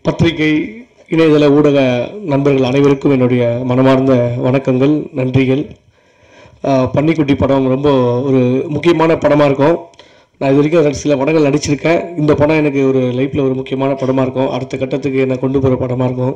பத்திரிகை இணையதள ஊடக நண்பர்கள் அனைவருக்கும் என்னுடைய மனமார்ந்த வணக்கங்கள் நன்றிகள் ஆஹ் பன்னிக்குட்டி படம் ரொம்ப ஒரு முக்கியமான படமாக இருக்கும் நான் இது வரைக்கும் ஒரு சில படங்கள் நடிச்சிருக்கேன் இந்த படம் எனக்கு ஒரு லைஃப்பில் ஒரு முக்கியமான படமாக இருக்கும் அடுத்த கட்டத்துக்கு என்னை கொண்டு போகிற படமாக இருக்கும்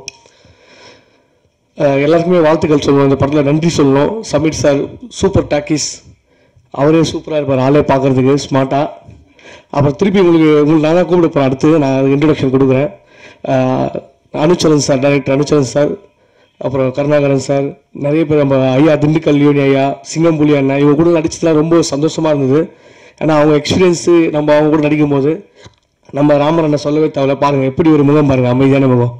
ஆஹ் எல்லாருக்குமே வாழ்த்துக்கள் சொல்லணும் இந்த படத்தில் நன்றி சொல்லணும் சமீர் சார் சூப்பர் டாக்கிஸ் அவரே சூப்பராக இருப்பார் ஆளே பார்க்குறதுக்கு ஸ்மார்ட்டாக அப்புறம் திருப்பி உங்களுக்கு உங்களுக்கு நான் தான் கூப்பிட போகிறேன் அடுத்து நான் இன்ட்ரடக்ஷன் கொடுக்குறேன் ஆஹ் Anucharan sir director Anucharan sir அப்புறம் கருணாகரன் சார் நிறைய பேர் நம்ம ஐயா திண்டுக்கல் லியோனி ஐயா சிங்கம்புலி அண்ணா இவங்க கூட நடிச்சதுலாம் ரொம்ப சந்தோஷமாக இருந்தது ஏன்னா அவங்க எக்ஸ்பீரியன்ஸு நம்ம அவங்க கூட நடிக்கும்போது நம்ம ராமர் அண்ணன் சொல்லவே தேவையில்ல பாருங்கள் எப்படி ஒரு முகம் பாருங்கள் அமைதியான முகம்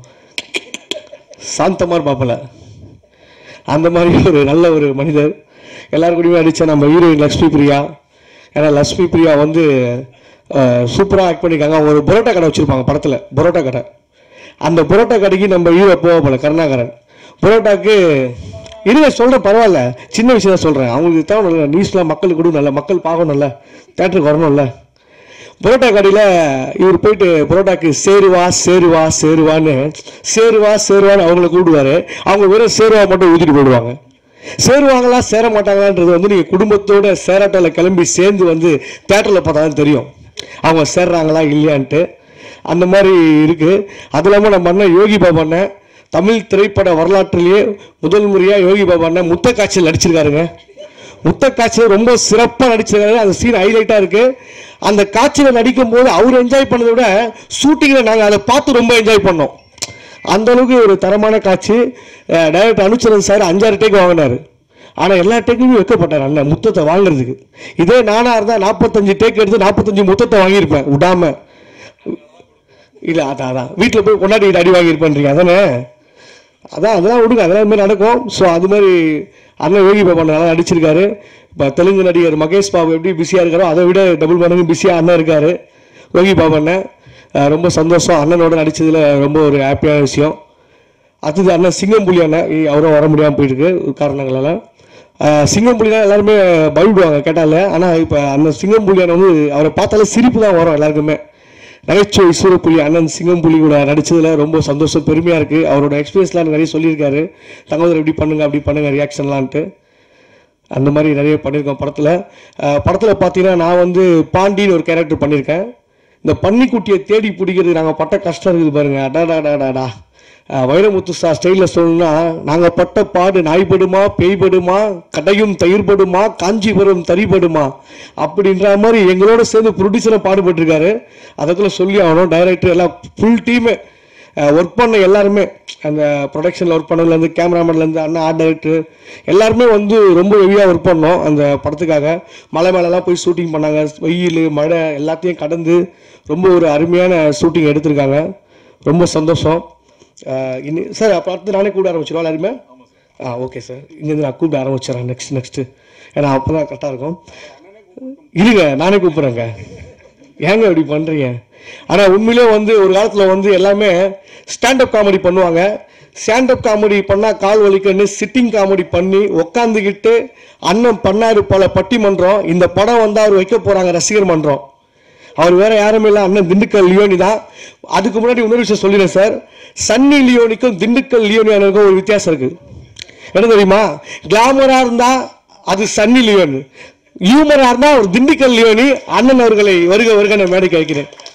சாந்தமாக பார்ப்பல அந்த மாதிரி ஒரு நல்ல ஒரு மனிதர் எல்லாரும் கூடயுமே நடித்த நம்ம ஹீரோயின் லக்ஷ்மி பிரியா ஏன்னா லக்ஷ்மி பிரியா வந்து சூப்பராக ஆக்ட் பண்ணியிருக்காங்க அவங்க ஒரு பரோட்டா கடை வச்சுருப்பாங்க படத்தில் பரோட்டா கடை அந்த பரோட்டா கடைக்கு நம்ம ஹீரோ போக போல கருணாகரன் பரோட்டாக்கு இருங்க சொல்கிறேன் பரவாயில்ல சின்ன விஷயம் தான் சொல்கிறேன் அவங்களுக்கு தேவை நியூஸ்லாம் மக்களுக்கு கொடுக்கணும்ல மக்கள் பார்க்கணும்ல தேட்டருக்கு வரணும்ல பரோட்டா கடையில் இவர் போயிட்டு பரோட்டாக்கு சேருவா சேருவா சேருவான்னு சேருவா சேருவான்னு அவங்கள கூப்பிடுவாரு அவங்க வெறும் சேருவா மட்டும் ஊற்றிட்டு போயிடுவாங்க சேருவாங்களா சேர மாட்டாங்களான்றது வந்து நீங்கள் குடும்பத்தோட சேராட்டோவில் கிளம்பி சேர்ந்து வந்து தேட்டரில் பார்த்தா தான் தெரியும் அவங்க சேர்றாங்களா இல்லையான்ட்டு அந்த மாதிரி இருக்குது அது இல்லாமல் நம்ம அண்ணன் யோகி பாபா அண்ணன் தமிழ் திரைப்பட வரலாற்றிலேயே முதல் முறையாக யோகி பாபா அண்ணன் முத்த காட்சியில் நடிச்சிருக்காருங்க முத்த காட்சியில் ரொம்ப சிறப்பாக நடிச்சிருக்காரு அந்த சீன் ஹைலைட்டாக இருக்கு அந்த காட்சியில் நடிக்கும் போது அவர் என்ஜாய் பண்ணதை விட ஷூட்டிங்கில் நாங்கள் அதை பார்த்து ரொம்ப என்ஜாய் பண்ணோம் அந்த அளவுக்கு ஒரு தரமான காட்சி டைரக்டர் அனுச்சரன் சார் அஞ்சாறு டேக் வாங்கினார் ஆனால் எல்லா டேக்குமே வைக்கப்பட்டார் அண்ணன் முத்தத்தை வாங்குறதுக்கு இதே நானாக இருந்தால் நாற்பத்தஞ்சு டேக் எடுத்து நாற்பத்தஞ்சு முத்தத்தை வாங்கியிருப்பேன் விடாம இல்லை அதான் அதான் வீட்டில் போய் கொண்டாடிக்கிட்டு அடி வாங்கியிருப்பேன்றீங்க அதானே அதான் அதெல்லாம் விடுங்க அதெல்லாம் இது மாதிரி நடக்கும் ஸோ அது மாதிரி அண்ணன் யோகி பாபா நல்லா நடிச்சிருக்காரு இப்போ தெலுங்கு நடிகர் மகேஷ் பாபு எப்படி பிஸியாக இருக்காரோ அதை விட டபுள் மடங்கு பிஸியாக அண்ணன் இருக்காரு யோகி பாபா அண்ணன் அஹ் ரொம்ப சந்தோஷம் அண்ணனோட நடிச்சதுல ரொம்ப ஒரு ஹாப்பியான விஷயம் அடுத்தது அண்ணன் சிங்கம்புலி அண்ணன் இ- அவரும் வர முடியாமல் போயிருக்கு காரணங்களால அஹ் சிங்கம்புலினா எல்லாருமே பயப்படுவாங்க கேட்டால ஆனால் இப்போ அண்ணன் சிங்கம்புலி அண்ணன் வந்து அவரை பார்த்தாலே சிரிப்பு தான் வரும் எல்லாருக்குமே நகைச்சுவை சூரப்புலி அண்ணன் சிங்கம்புலி கூட நடிச்சதுல ரொம்ப சந்தோஷம் பெருமையாக இருக்குது அவரோட எக்ஸ்பீரியன்ஸ்லாம் நிறைய சொல்லியிருக்காரு தங்கோதர் இப்படி பண்ணுங்க அப்படி பண்ணுங்க ரியாக்ஷன்லான்ட்டு அந்த மாதிரி நிறைய பண்ணியிருக்கோம் படத்தில் படத்தில் பார்த்தீங்கன்னா நான் வந்து பாண்டின்னு ஒரு கேரக்டர் பண்ணியிருக்கேன் இந்த பன்னிக்குட்டியை தேடி பிடிக்கிறது நாங்கள் பட்ட கஷ்டம் இருக்குது பாருங்க அடாடாடாடாடா அஹ் வைரமுத்து சார் ஸ்டைலில் சொல்லணும்னா நாங்கள் பட்ட பாடு நாய்படுமா பேய்படுமா கடையும் தயிர்படுமா காஞ்சிபுரம் தறிபடுமா அப்படின்ற மாதிரி எங்களோட சேர்ந்து ப்ரொடியூசரை பாடுபட்டிருக்காரு அதுக்குள்ள சொல்லி ஆகணும் டைரக்டர் எல்லாம் ஃபுல் டீமு ஒர்க் பண்ண எல்லாருமே அந்த ப்ரொடக்ஷனில் ஒர்க் பண்ணதுலேருந்து கேமராமேன்லேருந்து அண்ணா ஆர்ட் டைரக்டர் எல்லாருமே வந்து ரொம்ப ஹெவியாக ஒர்க் பண்ணோம் அந்த படத்துக்காக மலை மேலெல்லாம் போய் ஷூட்டிங் பண்ணாங்க வெயில் மழை எல்லாத்தையும் கடந்து ரொம்ப ஒரு அருமையான ஷூட்டிங் எடுத்திருக்காங்க ரொம்ப சந்தோஷம் அஹ் இனி சார் அப்போ அடுத்து நானே கூட ஆரம்பிச்சிடுவோம் எல்லாருமே ஆ ஓகே சார் இங்கேருந்து நான் கூப்பிட ஆரம்பிச்சிடறேன் நெக்ஸ்ட் நெக்ஸ்ட்டு ஏன்னா அப்போ தான் கரெக்டாக இருக்கும் இருங்க நானே கூப்பிட்றேங்க ஏங்க இப்படி பண்ணுறீங்க ஆனால் உண்மையிலே வந்து ஒரு காலத்தில் வந்து எல்லாமே ஸ்டாண்டப் காமெடி பண்ணுவாங்க ஸ்டாண்டப் காமெடி பண்ணால் கால் வலிக்குன்னு சிட்டிங் காமெடி பண்ணி உக்காந்துக்கிட்டு அண்ணன் பண்ணாரு பல பட்டிமன்றம் இந்த படம் வந்து அவர் வைக்க போகிறாங்க ரசிகர் மன்றம் அவர் வேற யாருமே இல்லை அண்ணன் திண்டுக்கல் லியோனி தான் அதுக்கு முன்னாடி இன்னொரு விஷயம் சொல்லிடுறேன் சார் சன்னி லியோனிக்கும் திண்டுக்கல் லியோனியானுக்கும் ஒரு வித்தியாசம் இருக்குது என்ன தெரியுமா கிளாமராக இருந்தால் அது சன்னி லியோன் ஹியூமராக இருந்தால் ஒரு திண்டுக்கல் லியோனி அண்ணன் அவர்களை வருக வருக நான் மேடைக்கு வைக்கிறேன்